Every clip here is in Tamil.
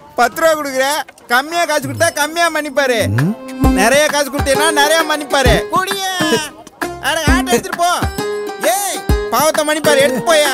பத்து ரூபா கொடுக்குற கம்மியா காசு கொடுத்தா கம்மியா மன்னிப்பாரு நிறைய காசு கொடுத்தீங்கன்னா நிறைய மன்னிப்பாரு குடிய அட ஆட்டை எடுத்துட்டு போ ஏய் பாவத்தை மன்னிப்பாரு எடுத்து போயா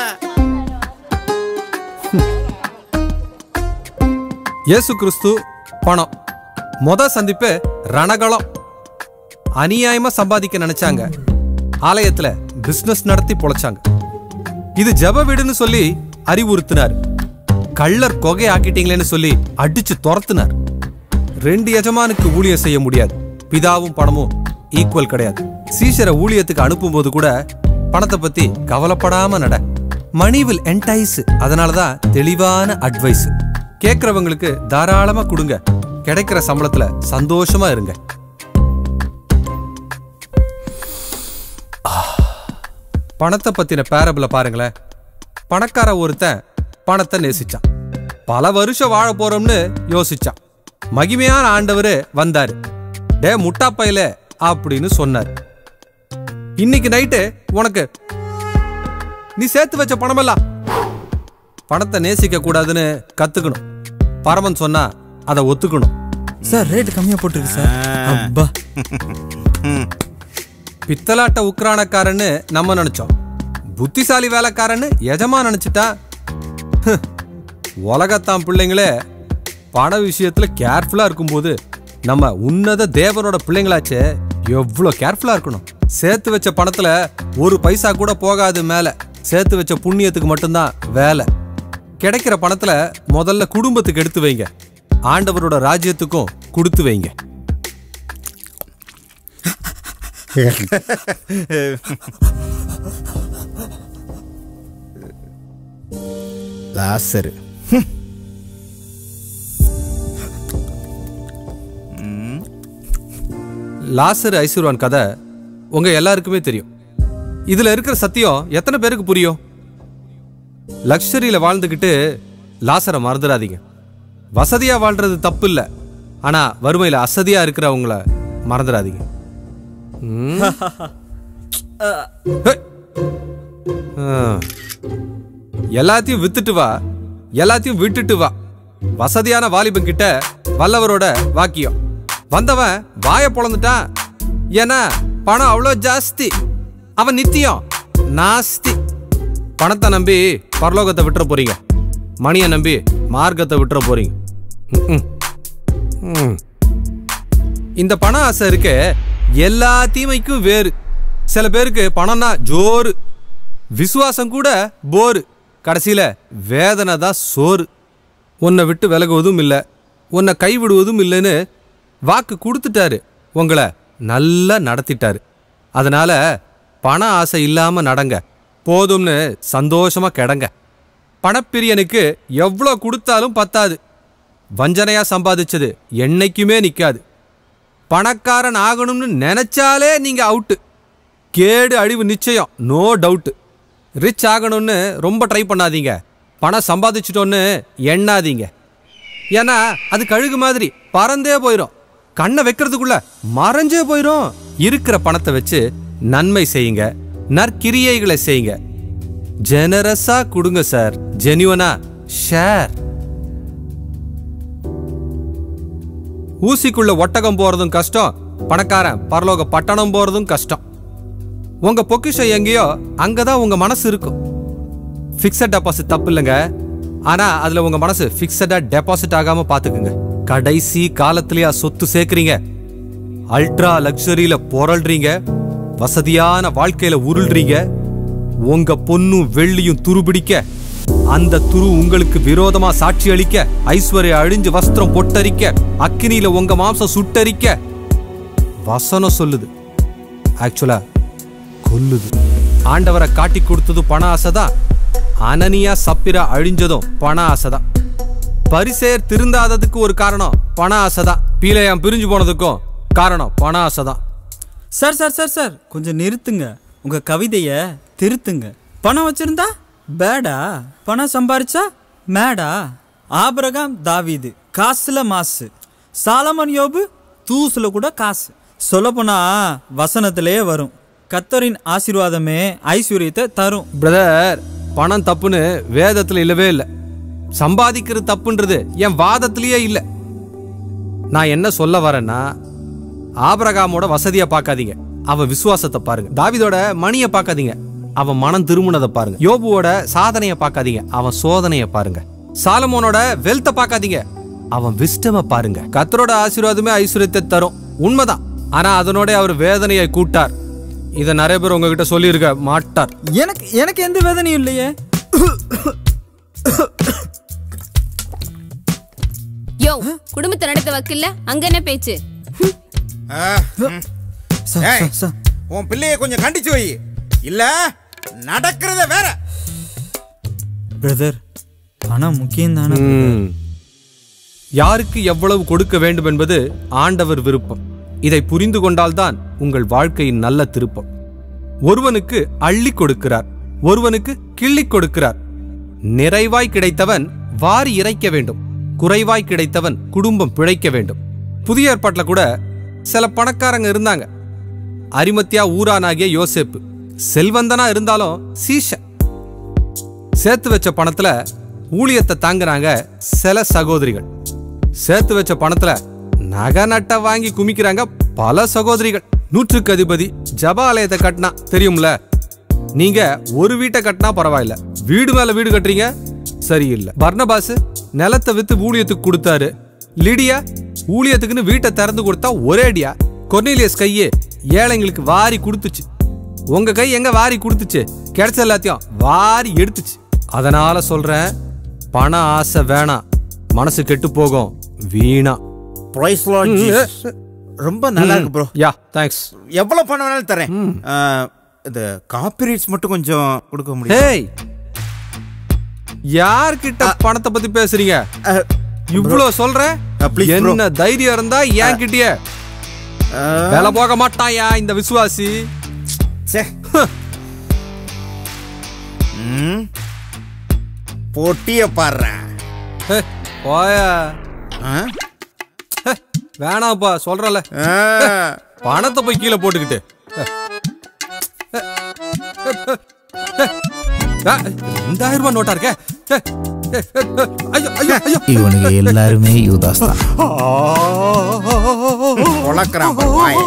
இயேசு கிறிஸ்து பணம் மொத சந்திப்பு ரணகளம் அநியாயமா சம்பாதிக்க நினைச்சாங்க ஆலயத்துல பிசினஸ் நடத்தி பொழைச்சாங்க இது ஜெப வீடுன்னு சொல்லி அறிவுறுத்தினார் கள்ளர் கொகை ஆக்கிட்டீங்களேன்னு சொல்லி அடிச்சு துரத்துனார் ரெண்டு எஜமானுக்கு ஊழியம் செய்ய முடியாது பிதாவும் பணமும் ஈக்குவல் கிடையாது சீஷரை ஊழியத்துக்கு அனுப்பும்போது கூட பணத்தை பத்தி கவலைப்படாம நட மணி வில் என்டைஸ் அதனாலதான் தெளிவான அட்வைஸ் கேட்கறவங்களுக்கு தாராளமா கொடுங்க கிடைக்கிற சம்பளத்துல சந்தோஷமா இருங்க பணத்தை பத்தின பேரபிள பாருங்களேன் பணக்கார ஒருத்தன் பணத்தை நேசிச்சான் பல வருஷம் வாழ போறோம்னு யோசிச்சான் மகிமையான ஆண்டவரு வந்தாரு டே முட்டா பையல அப்படின்னு சொன்னார் இன்னைக்கு நைட்டு உனக்கு நீ சேர்த்து வச்ச பணமெல்லாம் பணத்தை நேசிக்க கூடாதுன்னு கத்துக்கணும் பரமன் சொன்னா அதை ஒத்துக்கணும் சார் ரேட் கம்மியா போட்டுருக்கு சார் அப்பா பித்தலாட்ட உக்ரானக்காரன்னு நம்ம நினைச்சோம் புத்திசாலி வேலைக்காரன்னு எஜமா நினைச்சிட்டா ஹ், உலகத்தாம் பிள்ளைங்களே பண விஷயத்துல கேர்ஃபுல்லா இருக்கும்போது நம்ம உன்னத தேவனோட பிள்ளைங்களாச்சே எவ்வளோ கேர்ஃபுல்லா இருக்கணும் சேர்த்து வச்ச பணத்துல ஒரு பைசா கூட போகாது மேல சேர்த்து வச்ச புண்ணியத்துக்கு மட்டும்தான் வேலை கிடைக்கிற பணத்துல முதல்ல குடும்பத்துக்கு எடுத்து வைங்க ஆண்டவரோட ராஜ்யத்துக்கும் கொடுத்து வைங்க லாசரு லாசர் ஐஸ்வர்வான் கதை உங்க எல்லாருக்குமே தெரியும் இதுல இருக்கிற சத்தியம் எத்தனை பேருக்கு புரியும் லக்ஸரியில வாழ்ந்துகிட்டு லாசரை மறந்துடாதீங்க வசதியா வாழ்றது தப்பு இல்ல ஆனா வறுமையில அசதியா இருக்கிறவங்கள மறந்துடாதீங்க ம்? ஹே! ஆ. எல்லாத்தையும் வித்துட்டு வா எல்லாத்தையும் விட்டுட்டு வா வசதியான வாலிபன் கிட்ட வல்லவரோட வாக்கியம் வந்தவன் வாய பொளந்துட்டான் ஏன்னா பணம் அவ்வளோ ஜாஸ்தி அவன் நித்தியம் நாஸ்தி பணத்தை நம்பி பரலோகத்தை விட்டுற போறீங்க மணியை நம்பி மார்க்கத்தை விட்டுற போறீங்க ம்ம். ம். இந்த பண ஆசை இருக்க எல்லா தீமைக்கும் வேறு சில பேருக்கு பணம்னா ஜோறு விசுவாசம் கூட போரு கடைசியில வேதனை தான் சோறு உன்னை விட்டு விலகுவதும் இல்லை உன்னை கைவிடுவதும் இல்லைன்னு வாக்கு கொடுத்துட்டாரு உங்களை நல்லா நடத்திட்டாரு அதனால பண ஆசை இல்லாம நடங்க போதும்னு சந்தோஷமா கிடங்க பணப்பிரியனுக்கு எவ்வளோ கொடுத்தாலும் பத்தாது வஞ்சனையா சம்பாதிச்சது என்னைக்குமே நிக்காது பணக்காரன் ஆகணும்னு நினைச்சாலே நீங்க அவுட்டு கேடு அழிவு நிச்சயம் நோ டவுட் ரிச் ஆகணும்னு ரொம்ப ட்ரை பண்ணாதீங்க பணம் சம்பாதிச்சிட்டோன்னு எண்ணாதீங்க ஏன்னா அது கழுகு மாதிரி பறந்தே போயிடும் கண்ணை வைக்கிறதுக்குள்ள மறைஞ்சே போயிடும் இருக்கிற பணத்தை வச்சு நன்மை செய்யுங்க நற்கிரியைகளை செய்யுங்க ஜெனரஸா கொடுங்க சார் ஜெனியூனா ஷேர் ஊசிக்குள்ள ஒட்டகம் போறதும் கஷ்டம் பணக்காரன் பரலோக பட்டணம் போறதும் கஷ்டம் உங்க பொக்கிஷம் எங்கேயோ அங்கதான் உங்க மனசு இருக்கும் ஃபிக்ஸட் டெபாசிட் தப்பு இல்லைங்க ஆனா அதுல உங்க மனசு ஃபிக்ஸடா டெபாசிட் ஆகாம பாத்துக்குங்க கடைசி காலத்திலயா சொத்து சேர்க்கறீங்க அல்ட்ரா லக்ஸரியில புரள்றீங்க வசதியான வாழ்க்கையில உருள்றீங்க உங்க பொன்னும் வெள்ளியும் துருபிடிக்க அந்த துரு உங்களுக்கு விரோதமா சாட்சி அளிக்க ஐஸ்வர்ய அழிஞ்சு வஸ்திரம் பொட்டரிக்க அக்கினியில உங்க மாம்சம் சுட்டரிக்க வசனம் சொல்லுது ஆக்சுவலா கொல்லுது ஆண்டவரை காட்டி கொடுத்தது பண ஆசைதான் அனனியா சப்பிரா அழிஞ்சதும் பண ஆசைதான் பரிசேர் திருந்தாததுக்கு ஒரு காரணம் பண ஆசைதான் பீலையாம் பிரிஞ்சு போனதுக்கும் காரணம் பண ஆசைதான் சார் சார் சார் சார் கொஞ்சம் நிறுத்துங்க உங்க கவிதைய திருத்துங்க பணம் வச்சிருந்தா பேடா பணம் சம்பாரிச்சா மேடா ஆபிரகாம் தாவீது காசுல மாசு சாலமன் யோபு தூசுல கூட காசு சொல்லப்போனா வசனத்திலே வரும் கத்தரின் ஆசீர்வாதமே ஐஸ்வர்யத்தை தரும் பிரதர் பணம் தப்புன்னு வேதத்துல இல்லவே இல்லை சம்பாதிக்கிறது தப்புன்றது என் வாதத்திலேயே இல்லை நான் என்ன சொல்ல வரேன்னா ஆபிரகாமோட வசதியை பார்க்காதீங்க அவன் விசுவாசத்தை பாருங்க தாவிதோட மணியை பார்க்காதீங்க அவன் மனம் திரும்பினதை பாருங்க யோபுவோட சாதனையை பார்க்காதீங்க அவன் சோதனையை பாருங்க சாலமோனோட வெல்த்தை பார்க்காதீங்க அவன் விஸ்டம பாருங்க கத்தரோட ஆசீர்வாதமே ஐஸ்வர்யத்தை தரும் உண்மைதான் ஆனா அதனோட அவர் வேதனையை கூட்டார் இதை நிறைய பேர் உங்ககிட்ட சொல்லியிருக்க மாட்டார் எனக்கு எனக்கு எந்த வேதனையும் இல்லையே யோ குடும்பத்தை நடத்த வக்கில்ல அங்க என்ன பேச்சு ஆ, ம். சார் ஏய், சார், சார் உன் பிள்ளைய கொஞ்சம் கண்டிச்சு வை இல்ல நடக்கிறத வேற பிரதர் பணம் முக்கியம் தானே ம். யாருக்கு எவ்வளவு கொடுக்க வேண்டும் என்பது ஆண்டவர் விருப்பம் இதை புரிந்து கொண்டால்தான் உங்கள் வாழ்க்கையின் நல்ல திருப்பம் ஒருவனுக்கு அள்ளி கொடுக்கிறார் ஒருவனுக்கு கிள்ளி கொடுக்கிறார் நிறைவாய் கிடைத்தவன் வாரி இறைக்க வேண்டும் குறைவாய் கிடைத்தவன் குடும்பம் பிழைக்க வேண்டும் புதிய ஏற்பாட்டுல கூட சில பணக்காரங்க இருந்தாங்க அரிமத்தியா ஊரானாகிய யோசேப்பு செல்வந்தனா இருந்தாலும் சீஷ சேர்த்து வச்ச பணத்துல ஊழியத்தை தாங்குறாங்க சில சகோதரிகள் சேர்த்து வச்ச பணத்துல நகை நட்ட வாங்கி குமிக்கிறாங்க பல சகோதரிகள் நூற்றுக்கு அதிபதி ஜப ஆலயத்தை கட்டினா தெரியும்ல நீங்க ஒரு வீட்டை கட்டினா பரவாயில்ல வீடு மேல வீடு கட்டுறீங்க சரியில்லை பர்னபாஸ் நிலத்தை வித்து ஊழியத்துக்கு கொடுத்தாரு லிடியா ஊழியத்துக்குன்னு வீட்டை திறந்து கொடுத்தா ஒரே அடியா கொர்னேலியஸ் கையே ஏழைங்களுக்கு வாரி கொடுத்துச்சு உங்க கை எங்க வாரி கொடுத்துச்சு கிடைச்ச எல்லாத்தையும் வாரி எடுத்துச்சு அதனால சொல்றேன் பண ஆசை வேணாம் மனசு கெட்டு போகும் வீணா பிரைஸ் ரொம்ப நல்லா இருக்கு ப்ரோ யா தேங்க்ஸ் எவ்வளவு பணம் வேணாலும் தரேன் ஆ, இந்த காப்பிரைட்ஸ் மட்டும் கொஞ்சம் கொடுக்க முடியும் ஹேய் யார்கிட்ட பணத்தை பத்தி பேசுறீங்க இவ்ளோ சொல்ற Uh, please, bro. என்ன தைரியம் இருந்தா என் கிட்டயே வேலை போக மாட்டாயா இந்த விசுவாசி சே ம். போட்டிய பாடுறேன் ஹே, போயா ஆ? ஹே, வேணாம்ப்பா சொல்றல ஆ. பணத்தை போய் கீழே போட்டுக்கிட்டு ரெண்டாயிரம் ரூபாய் நோட்டா இருக்க ஹே, ஹே, ஹே, ஹே, ஐயோ ஐயோ ஐயோ இவனுங்க எல்லாருமே யூதாஸ் தான் பொளக்குறான் பாரு வாயை.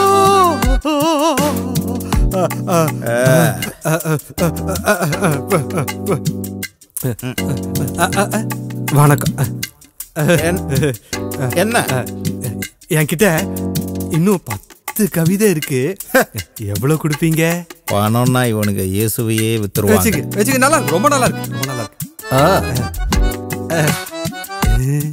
வணக்கம் என்- என்ன என்கிட்ட இன்னும் பத்து கவிதை இருக்கு எவ்வளவு கொடுப்பீங்க பணம்னா இவனுங்க இயேசுவையே வித்துருவாங்க வச்சுக்க வச்சுக்க நல்லா இருக்கு ரொம்ப நல்லா இருக்கு ரொம்ப நல்லா இருக்கு ஆ.